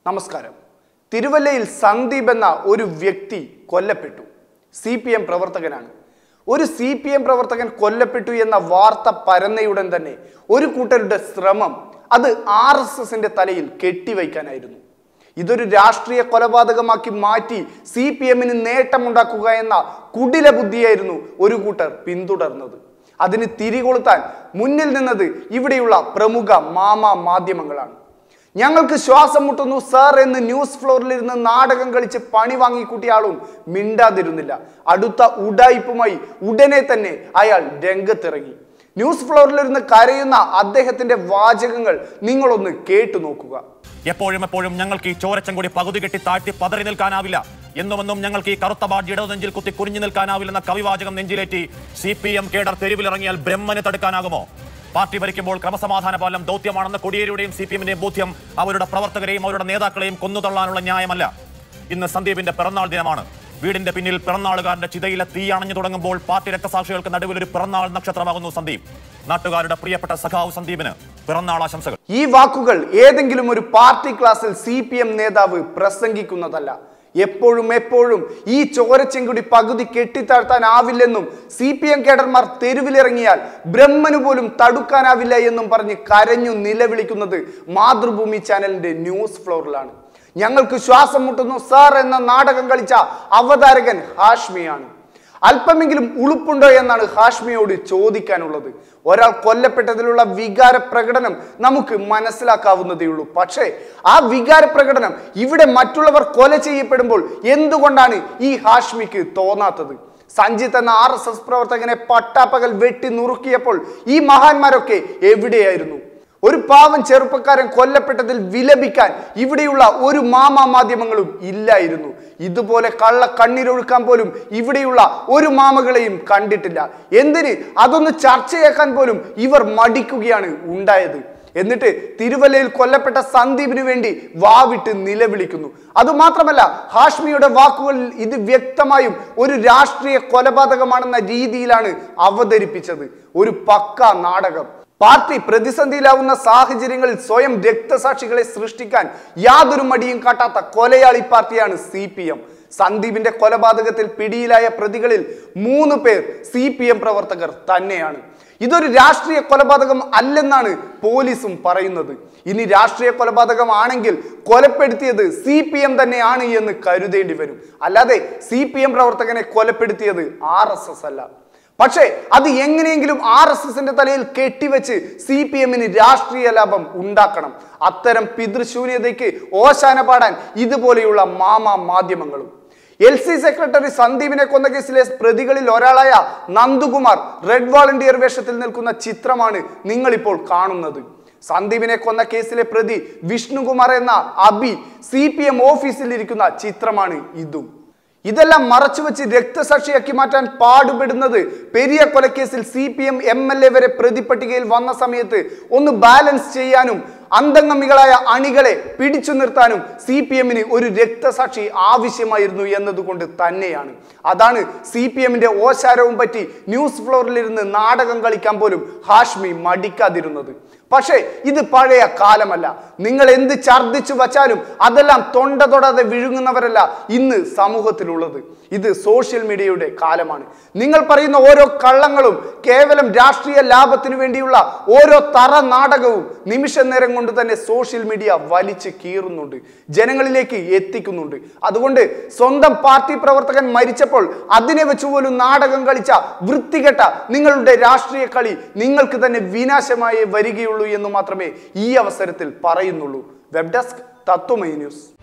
നമസ്കാരം തിരുവല്ലയിൽ സന്ദീപ് എന്ന ഒരു വ്യക്തി കൊല്ലപ്പെട്ടു സി പി എം പ്രവർത്തകനാണ് ഒരു സി പി എം പ്രവർത്തകൻ കൊല്ലപ്പെട്ടു എന്ന വാർത്ത പരന്നയുടൻ തന്നെ ഒരു കൂട്ടരുടെ ശ്രമം അത് ആർ എസ് എസിന്റെ തലയിൽ കെട്ടിവയ്ക്കാനായിരുന്നു ഇതൊരു രാഷ്ട്രീയ കൊലപാതകമാക്കി മാറ്റി സി പി എമ്മിന് നേട്ടമുണ്ടാക്കുക എന്ന കുടില ബുദ്ധിയായിരുന്നു ഒരു കൂട്ടർ പിന്തുടർന്നത് അതിന് തിരികൊളുത്താൻ മുന്നിൽ നിന്നത് ഇവിടെയുള്ള പ്രമുഖ മാമ മാധ്യമങ്ങളാണ് ഞങ്ങൾക്ക് ശ്വാസം മുട്ടുന്നു സാർ എന്ന് ന്യൂസ് ഫ്ലോറിലിരുന്ന് നാടകം കളിച്ച് പണി വാങ്ങിക്കൂട്ടിയ ആളും മിണ്ടാതിരുന്നില്ല അടുത്ത ഉഡായിപ്പുമായി ഉടനെ തന്നെ അയാൾ രംഗത്തിറങ്ങി ന്യൂസ് ഫ്ലോറിലിരുന്ന് കരയുന്ന അദ്ദേഹത്തിന്റെ വാചകങ്ങൾ നിങ്ങളൊന്ന് കേട്ടു നോക്കുക എപ്പോഴും എപ്പോഴും ഞങ്ങൾക്ക് ഈ ചോരച്ചങ്കുടി പകുതി കെട്ടി താഴ്ത്തി പതറി നിൽക്കാനാവില്ല എന്നുമെന്നും ഞങ്ങൾക്ക് ഈ കറുത്ത ബാഡ്ജി ഇടതു നെഞ്ചിൽ കുത്തി കുനിഞ്ഞു നിൽക്കാനാവില്ലെന്ന കവിവാചകം നെഞ്ചിലേറ്റി സി പി എം കേഡർ തെരുവിലിറങ്ങിയാൽ ബ്രഹ്മനെ തടുക്കാനാകുമോ പാർട്ടി ഭരിക്കുമ്പോൾ ക്രമസമാധാന പാലനം ദൗത്യമാണെന്ന കൊടിയേരിയുടെയും സി പി എമ്മിന്റെയും ബോധ്യം അവരുടെ പ്രവർത്തകരെയും അവരുടെ നേതാക്കളെയും കൊന്നുതള്ളാനുള്ള ന്യായമല്ല ഇന്ന് സന്ദീപിന്റെ പിറന്നാൾ ദിനമാണ് വീടിന്റെ പിന്നിൽ പിറന്നാളുകാരന്റെ ചിതയിലെ തീ അണഞ്ഞു തുടങ്ങുമ്പോൾ പാർട്ടി രക്തസാക്ഷികൾക്ക് നടുവിൽ ഒരു പിറന്നാൾ നക്ഷത്രമാകുന്നു സന്ദീപ് നാട്ടുകാരുടെ പ്രിയപ്പെട്ട സഖാവ് സന്ദീപിന് പിറന്നാൾ ആശംസകൾ ഈ വാക്കുകൾ ഏതെങ്കിലും ഒരു പാർട്ടി ക്ലാസ്സിൽ സി പി എം നേതാവ് പ്രസംഗിക്കുന്നതല്ല എപ്പോഴും എപ്പോഴും ഈ ചോരച്ചെങ്കുടി പകുതി കെട്ടിത്താഴ്ത്താനാവില്ലെന്നും സി പി എം കേഡർമാർ തെരുവിലിറങ്ങിയാൽ ബ്രഹ്മനു പോലും തടുക്കാനാവില്ല എന്നും പറഞ്ഞ് കരഞ്ഞു നിലവിളിക്കുന്നത് മാതൃഭൂമി ചാനലിന്റെ ന്യൂസ് ഫ്ലോറിലാണ് ഞങ്ങൾക്ക് ശ്വാസം മുട്ടുന്നു സാർ എന്ന നാടകം കളിച്ച അവതാരകൻ ഹാഷ്മിയാണ് അല്പമെങ്കിലും ഉളുപ്പുണ്ടോ എന്നാണ് ഹാഷ്മിയോട് ചോദിക്കാനുള്ളത് ഒരാൾ കൊല്ലപ്പെട്ടതിലുള്ള വികാര പ്രകടനം നമുക്ക് മനസ്സിലാക്കാവുന്നതേ ഉള്ളൂ പക്ഷേ ആ വികാര പ്രകടനം ഇവിടെ മറ്റുള്ളവർ കൊല ചെയ്യപ്പെടുമ്പോൾ എന്തുകൊണ്ടാണ് ഈ ഹാഷ്മിക്ക് തോന്നാത്തത് സഞ്ജിത്ത് എന്ന ആർ എസ് എസ് പ്രവർത്തകനെ പട്ടാപ്പകൽ വെട്ടി നുറുക്കിയപ്പോൾ ഈ മഹാന്മാരൊക്കെ എവിടെയായിരുന്നു ഒരു പാവം ചെറുപ്പക്കാരൻ കൊല്ലപ്പെട്ടതിൽ വിലപിക്കാൻ ഇവിടെയുള്ള ഒരു മാമാ മാധ്യമങ്ങളും ഇല്ലായിരുന്നു ഇതുപോലെ കള്ള കണ്ണീരൊഴുക്കാൻ പോലും ഇവിടെയുള്ള ഒരു മാമകളെയും കണ്ടിട്ടില്ല എന്തിന് അതൊന്ന് ചർച്ചയാക്കാൻ പോലും ഇവർ മടിക്കുകയാണ് ഉണ്ടായത് എന്നിട്ട് തിരുവല്ലയിൽ കൊല്ലപ്പെട്ട സന്ദീപിന് വേണ്ടി വാവിട്ട് നിലവിളിക്കുന്നു അതുമാത്രമല്ല ഹാഷ്മിയുടെ വാക്കുകളിൽ ഇത് വ്യക്തമായും ഒരു രാഷ്ട്രീയ കൊലപാതകമാണെന്ന രീതിയിലാണ് അവതരിപ്പിച്ചത് ഒരു പക്ക നാടകം പാർട്ടി പ്രതിസന്ധിയിലാവുന്ന സാഹചര്യങ്ങളിൽ സ്വയം രക്തസാക്ഷികളെ സൃഷ്ടിക്കാൻ യാതൊരു മടിയും കാട്ടാത്ത കൊലയാളി പാർട്ടിയാണ് സി പി എം സന്ദീപിന്റെ കൊലപാതകത്തിൽ പിടിയിലായ പ്രതികളിൽ മൂന്ന് പേർ സി പി എം പ്രവർത്തകർ തന്നെയാണ് ഇതൊരു രാഷ്ട്രീയ കൊലപാതകം അല്ലെന്നാണ് പോലീസും പറയുന്നത് ഇനി രാഷ്ട്രീയ കൊലപാതകം ആണെങ്കിൽ കൊലപ്പെടുത്തിയത് സി പി എം തന്നെയാണ് എന്ന് കരുതേണ്ടി വരും അല്ലാതെ സി പി എം പ്രവർത്തകനെ കൊലപ്പെടുത്തിയത് ആർ എസ് എസ് അല്ല പക്ഷേ അത് എങ്ങനെയെങ്കിലും ആർ എസ് എസിന്റെ തലയിൽ കെട്ടിവെച്ച് സി പി എമ്മിന് രാഷ്ട്രീയ ലാഭം ഉണ്ടാക്കണം അത്തരം പിതൃശൂന്യതയ്ക്ക് ഓശാന പാടാൻ ഇതുപോലെയുള്ള മാമാ മാധ്യമങ്ങളും എൽ സി സെക്രട്ടറി സന്ദീപിനെ കൊന്ന കേസിലെ പ്രതികളിൽ ഒരാളായ നന്ദുകുമാർ റെഡ് വാളണ്ടിയർ വേഷത്തിൽ നിൽക്കുന്ന ചിത്രമാണ് നിങ്ങളിപ്പോൾ കാണുന്നത് സന്ദീപിനെ കൊന്ന കേസിലെ പ്രതി വിഷ്ണുകുമാർ എന്ന അബി സി പി എം ഓഫീസിൽ ഇരിക്കുന്ന ചിത്രമാണ് ഇതും ഇതെല്ലാം മറച്ചുവെച്ച് രക്തസാക്ഷിയാക്കി മാറ്റാൻ പാടുപെടുന്നത് പെരിയ കൊലക്കേസിൽ C P M M L A വരെ പ്രതിപട്ടികയിൽ വന്ന സമയത്ത് ഒന്ന് ബാലൻസ് ചെയ്യാനും അന്തംഗമികളായ അണികളെ പിടിച്ചു നിർത്താനും സി പി എമ്മിന് ഒരു രക്തസാക്ഷി ആവശ്യമായിരുന്നു എന്നതുകൊണ്ട് തന്നെയാണ് അതാണ് സി പി എമ്മിന്റെ ഓശാരവും പറ്റി ന്യൂസ് ഫ്ലോറിലിരുന്ന് നാടകം കളിക്കാൻ പോലും ഹാഷ്മി മടിക്കാതിരുന്നത് പക്ഷേ ഇത് പഴയ കാലമല്ല നിങ്ങൾ എന്ത് ഛർദ്ദിച്ചു വച്ചാലും അതെല്ലാം തൊണ്ട തൊടാതെ വിഴുങ്ങുന്നവരല്ല ഇന്ന് സമൂഹത്തിലുള്ളത് ഇത് സോഷ്യൽ മീഡിയയുടെ കാലമാണ് നിങ്ങൾ പറയുന്ന ഓരോ കള്ളങ്ങളും കേവലം രാഷ്ട്രീയ ലാഭത്തിനു വേണ്ടിയുള്ള ഓരോ തറ നാടകവും നിമിഷ നേരം കൊണ്ട് തന്നെ സോഷ്യൽ മീഡിയ വലിച്ചു കീറുന്നുണ്ട് ജനങ്ങളിലേക്ക് എത്തിക്കുന്നുണ്ട് അതുകൊണ്ട് സ്വന്തം പാർട്ടി പ്രവർത്തകൻ മരിച്ചപ്പോൾ അതിനെ വെച്ച് പോലും നാടകം കളിച്ച വൃത്തികെട്ട നിങ്ങളുടെ രാഷ്ട്രീയ കളി നിങ്ങൾക്ക് തന്നെ വിനാശമായി വരികയുള്ളൂ എന്ന് മാത്രമേ ഈ അവസരത്തിൽ പറയുന്നുള്ളൂ വെബ് ഡെസ്ക് തത്വമൈ ന്യൂസ്